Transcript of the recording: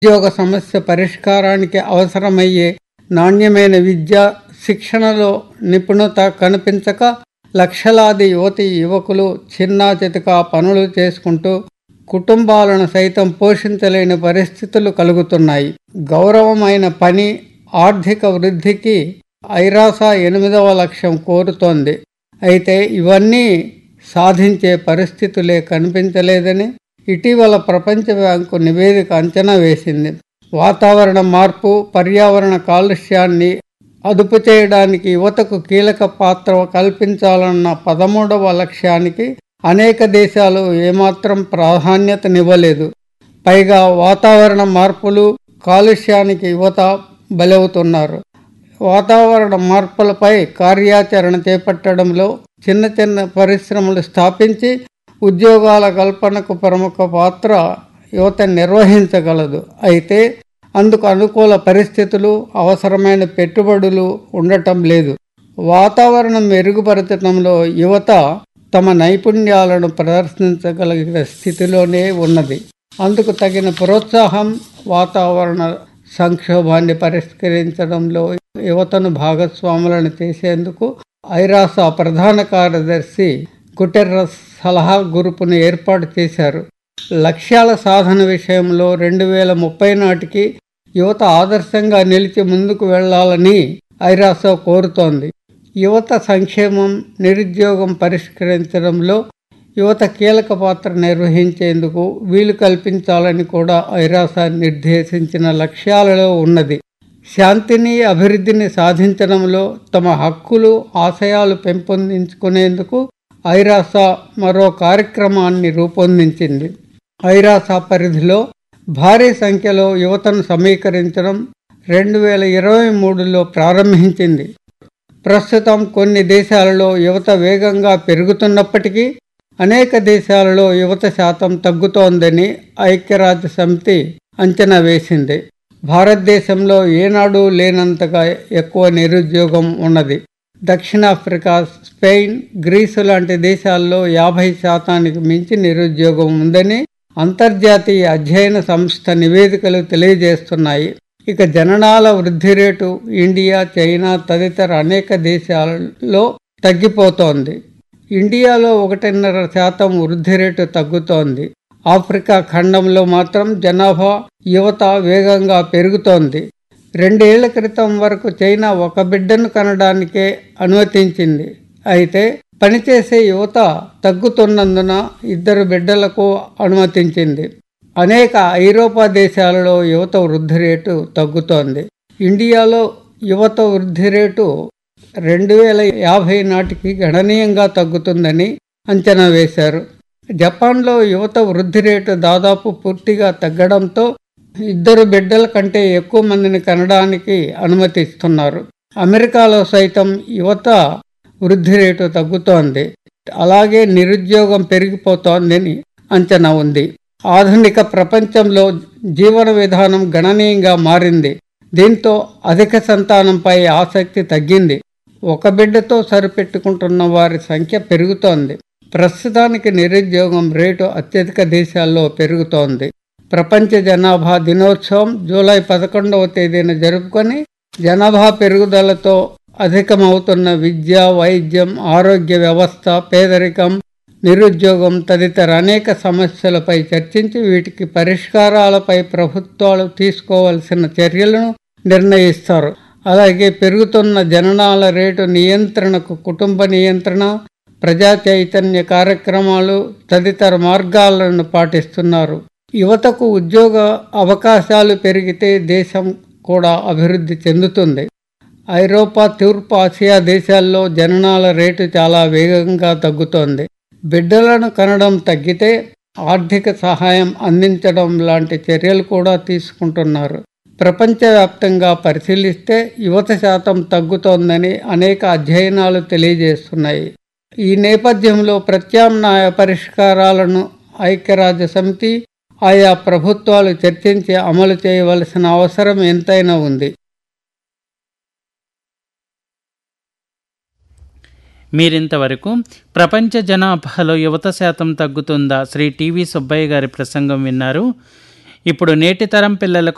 ఉద్యోగ సమస్య పరిష్కారానికి అవసరమయ్యే నాణ్యమైన విద్య శిక్షణలో నిపుణత కనిపించక లక్షలాది యువతి యువకులు చిన్నా చితక పనులు చేసుకుంటూ కుటుంబాలను సైతం పోషించలేని పరిస్థితులు కలుగుతున్నాయి గౌరవమైన పని ఆర్థిక వృద్ధికి ఐరాస ఎనిమిదవ లక్ష్యం కోరుతోంది అయితే ఇవన్నీ సాధించే పరిస్థితులే కనిపించలేదని ఇటీవల ప్రపంచ బ్యాంకు నివేదిక అంచనా వేసింది వాతావరణ మార్పు పర్యావరణ కాలుష్యాన్ని అదుపు చేయడానికి యువతకు కీలక పాత్ర కల్పించాలన్న పదమూడవ లక్ష్యానికి అనేక దేశాలు ఏమాత్రం ప్రాధాన్యతనివ్వలేదు పైగా వాతావరణ మార్పులు కాలుష్యానికి యువత బలవుతున్నారు వాతావరణ మార్పులపై కార్యాచరణ చేపట్టడంలో చిన్న చిన్న పరిశ్రమలు స్థాపించి ఉద్యోగాల కల్పనకు ప్రముఖ పాత్ర యువత నిర్వహించగలదు అయితే అందుకు అనుకూల పరిస్థితులు అవసరమైన పెట్టుబడులు ఉండటం లేదు వాతావరణం మెరుగుపరచడంలో యువత తమ నైపుణ్యాలను ప్రదర్శించగలిగిన స్థితిలోనే ఉన్నది అందుకు తగిన ప్రోత్సాహం వాతావరణ సంక్షోభాన్ని పరిష్కరించడంలో యువతను భాగస్వాములను చేసేందుకు ఐరాస ప్రధాన కార్యదర్శి గుటెర్రస్ సలహా గ్రూపును ఏర్పాటు చేశారు లక్ష్యాల సాధన విషయంలో రెండు వేల ముప్పై నాటికి యువత ఆదర్శంగా నిలిచి ముందుకు వెళ్లాలని ఐరాస కోరుతోంది యువత సంక్షేమం నిరుద్యోగం పరిష్కరించడంలో యువత కీలక పాత్ర నిర్వహించేందుకు వీలు కల్పించాలని కూడా ఐరాస నిర్దేశించిన లక్ష్యాలలో ఉన్నది శాంతిని అభివృద్ధిని సాధించడంలో తమ హక్కులు ఆశయాలు పెంపొందించుకునేందుకు ఐరాస మరో కార్యక్రమాన్ని రూపొందించింది ఐరాస పరిధిలో భారీ సంఖ్యలో యువతను సమీకరించడం రెండు వేల ఇరవై మూడులో ప్రారంభించింది ప్రస్తుతం కొన్ని దేశాలలో యువత వేగంగా పెరుగుతున్నప్పటికీ అనేక దేశాలలో యువత శాతం తగ్గుతోందని ఐక్యరాజ్య సమితి అంచనా వేసింది భారతదేశంలో ఏనాడు లేనంతగా ఎక్కువ నిరుద్యోగం ఉన్నది దక్షిణాఫ్రికా స్పెయిన్ గ్రీసు లాంటి దేశాల్లో యాభై శాతానికి మించి నిరుద్యోగం ఉందని అంతర్జాతీయ అధ్యయన సంస్థ నివేదికలు తెలియజేస్తున్నాయి ఇక జననాల వృద్ధి రేటు ఇండియా చైనా తదితర అనేక దేశాలలో తగ్గిపోతోంది ఇండియాలో ఒకటిన్నర శాతం వృద్ధి రేటు తగ్గుతోంది ఆఫ్రికా ఖండంలో మాత్రం జనాభా యువత వేగంగా పెరుగుతోంది రెండేళ్ల క్రితం వరకు చైనా ఒక బిడ్డను కనడానికే అనుమతించింది అయితే పనిచేసే యువత తగ్గుతున్నందున ఇద్దరు బిడ్డలకు అనుమతించింది అనేక ఐరోపా దేశాలలో యువత వృద్ధి రేటు తగ్గుతోంది ఇండియాలో యువత వృద్ధి రేటు రెండు వేల యాభై నాటికి గణనీయంగా తగ్గుతుందని అంచనా వేశారు జపాన్లో యువత వృద్ధి రేటు దాదాపు పూర్తిగా తగ్గడంతో ఇద్దరు బిడ్డల కంటే ఎక్కువ మందిని కనడానికి అనుమతిస్తున్నారు అమెరికాలో సైతం యువత వృద్ధి రేటు తగ్గుతోంది అలాగే నిరుద్యోగం పెరిగిపోతోందని అంచనా ఉంది ఆధునిక ప్రపంచంలో జీవన విధానం గణనీయంగా మారింది దీంతో అధిక సంతానంపై ఆసక్తి తగ్గింది ఒక బిడ్డతో సరిపెట్టుకుంటున్న వారి సంఖ్య పెరుగుతోంది ప్రస్తుతానికి నిరుద్యోగం రేటు అత్యధిక దేశాల్లో పెరుగుతోంది ప్రపంచ జనాభా దినోత్సవం జూలై పదకొండవ తేదీన జరుపుకొని జనాభా పెరుగుదలతో అధికమవుతున్న విద్య వైద్యం ఆరోగ్య వ్యవస్థ పేదరికం నిరుద్యోగం తదితర అనేక సమస్యలపై చర్చించి వీటికి పరిష్కారాలపై ప్రభుత్వాలు తీసుకోవలసిన చర్యలను నిర్ణయిస్తారు అలాగే పెరుగుతున్న జననాల రేటు నియంత్రణకు కుటుంబ నియంత్రణ ప్రజా చైతన్య కార్యక్రమాలు తదితర మార్గాలను పాటిస్తున్నారు యువతకు ఉద్యోగ అవకాశాలు పెరిగితే దేశం కూడా అభివృద్ధి చెందుతుంది ఐరోపా తూర్పు ఆసియా దేశాల్లో జననాల రేటు చాలా వేగంగా తగ్గుతోంది బిడ్డలను కనడం తగ్గితే ఆర్థిక సహాయం అందించడం లాంటి చర్యలు కూడా తీసుకుంటున్నారు ప్రపంచవ్యాప్తంగా పరిశీలిస్తే యువత శాతం తగ్గుతోందని అనేక అధ్యయనాలు తెలియజేస్తున్నాయి ఈ నేపథ్యంలో ప్రత్యామ్నాయ పరిష్కారాలను ఐక్యరాజ్య సమితి ఆయా ప్రభుత్వాలు చర్చించి అమలు చేయవలసిన అవసరం ఎంతైనా ఉంది మీరింతవరకు ప్రపంచ జనాభాలో యువత శాతం తగ్గుతుందా శ్రీ టీవీ సుబ్బయ్య గారి ప్రసంగం విన్నారు ఇప్పుడు నేటి తరం పిల్లలకు